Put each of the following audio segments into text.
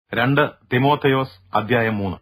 രണ്ട് തിമോത്തയോസ് അധ്യായം മൂന്ന്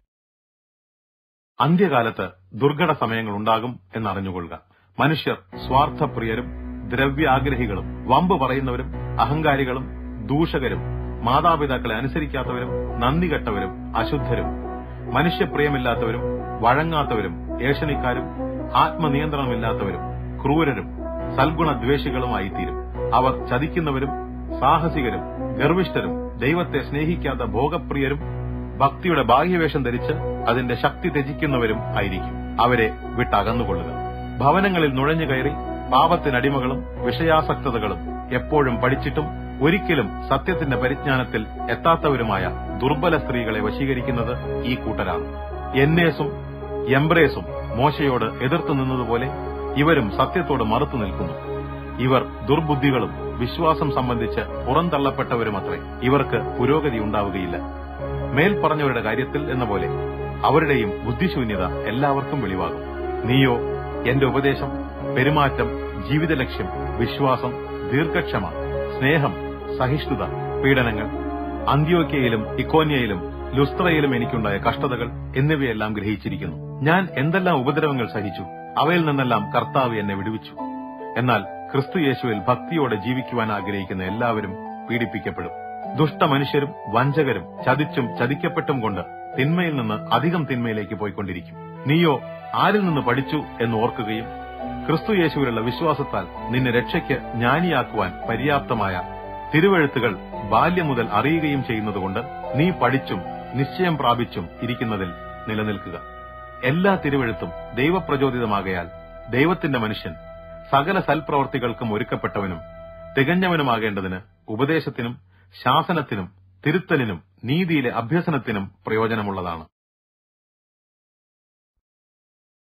അന്ത്യകാലത്ത് ദുർഘട സമയങ്ങൾ ഉണ്ടാകും എന്നറിഞ്ഞുകൊള്ളുക മനുഷ്യർ സ്വാർത്ഥപ്രിയരും ദ്രവ്യാഗ്രഹികളും വമ്പ് പറയുന്നവരും അഹങ്കാരികളും ദൂഷകരും മാതാപിതാക്കളെ അനുസരിക്കാത്തവരും നന്ദി കെട്ടവരും അശുദ്ധരും മനുഷ്യപ്രിയമില്ലാത്തവരും വഴങ്ങാത്തവരും ഏഷണിക്കാരും ആത്മനിയന്ത്രണമില്ലാത്തവരും ക്രൂരരും സൽഗുണദ്വേഷികളുമായിത്തീരും അവർ ചതിക്കുന്നവരും സാഹസികരും ഗർവിഷ്ഠരും ദൈവത്തെ സ്നേഹിക്കാത്ത ഭോഗപ്രിയരും ഭക്തിയുടെ ബാഹ്യവേഷം ധരിച്ച് അതിന്റെ ശക്തി ത്യജിക്കുന്നവരും ആയിരിക്കും അവരെ വിട്ടകന്നുകൊള്ളുക ഭവനങ്ങളിൽ നുഴഞ്ഞു കയറി പാപത്തിനടിമകളും വിഷയാസക്തതകളും എപ്പോഴും പഠിച്ചിട്ടും ഒരിക്കലും സത്യത്തിന്റെ പരിജ്ഞാനത്തിൽ എത്താത്തവരുമായ ദുർബല സ്ത്രീകളെ വശീകരിക്കുന്നത് ഈ കൂട്ടരാണ് എന്നേസും എംബ്രേസും മോശയോട് എതിർത്തു നിന്നതുപോലെ ഇവരും സത്യത്തോട് മറുത്തു നിൽക്കുന്നു ഇവർ ദുർബുദ്ധികളും വിശ്വാസം സംബന്ധിച്ച് പുറന്തള്ളപ്പെട്ടവരുമത്രേ ഇവർക്ക് പുരോഗതി ഉണ്ടാവുകയില്ല മേൽ പറഞ്ഞവരുടെ കാര്യത്തിൽ എന്ന പോലെ അവരുടെയും ബുദ്ധിശൂന്യത എല്ലാവർക്കും വെളിവാകും നീയോ എന്റെ ഉപദേശം പെരുമാറ്റം ജീവിത ലക്ഷ്യം വിശ്വാസം ദീർഘക്ഷമ സ്നേഹം സഹിഷ്ണുത പീഡനങ്ങൾ അന്ത്യോക്യയിലും ഇക്കോന്യയിലും ലുസ്ത്രയിലും എനിക്കുണ്ടായ കഷ്ടതകൾ എന്നിവയെല്ലാം ഗ്രഹിച്ചിരിക്കുന്നു ഞാൻ എന്തെല്ലാം ഉപദ്രവങ്ങൾ സഹിച്ചു അവയിൽ നിന്നെല്ലാം കർത്താവ് എന്നെ വിടുവിച്ചു എന്നാൽ ക്രിസ്തു യേശുവിൽ ഭക്തിയോടെ ജീവിക്കുവാൻ ആഗ്രഹിക്കുന്ന എല്ലാവരും പീഡിപ്പിക്കപ്പെടും ദുഷ്ടമനുഷ്യരും വഞ്ചകരും ചതിച്ചും ചതിക്കപ്പെട്ടും കൊണ്ട് തിന്മയിൽ നിന്ന് അധികം തിന്മയിലേക്ക് പോയിക്കൊണ്ടിരിക്കും നീയോ ആരിൽ നിന്ന് പഠിച്ചു എന്ന് ഓർക്കുകയും ക്രിസ്തു യേശുവിലുള്ള വിശ്വാസത്താൽ നിന്നെ രക്ഷയ്ക്ക് ജ്ഞാനിയാക്കുവാൻ പര്യാപ്തമായ തിരുവഴുത്തുകൾ ബാല്യം മുതൽ അറിയുകയും ചെയ്യുന്നതുകൊണ്ട് നീ പഠിച്ചും നിശ്ചയം പ്രാപിച്ചും ഇരിക്കുന്നതിൽ നിലനിൽക്കുക എല്ലാ തിരുവഴുത്തും ദൈവപ്രചോദിതമാകയാൽ ദൈവത്തിന്റെ മനുഷ്യൻ സകല സൽപ്രവർത്തികൾക്കും ഒരുക്കപ്പെട്ടവനും തികഞ്ഞവനുമാകേണ്ടതിന് ഉപദേശത്തിനും ശാസനത്തിനും തിരുത്തലിനും നീതിയിലെ അഭ്യസനത്തിനും പ്രയോജനമുള്ളതാണ്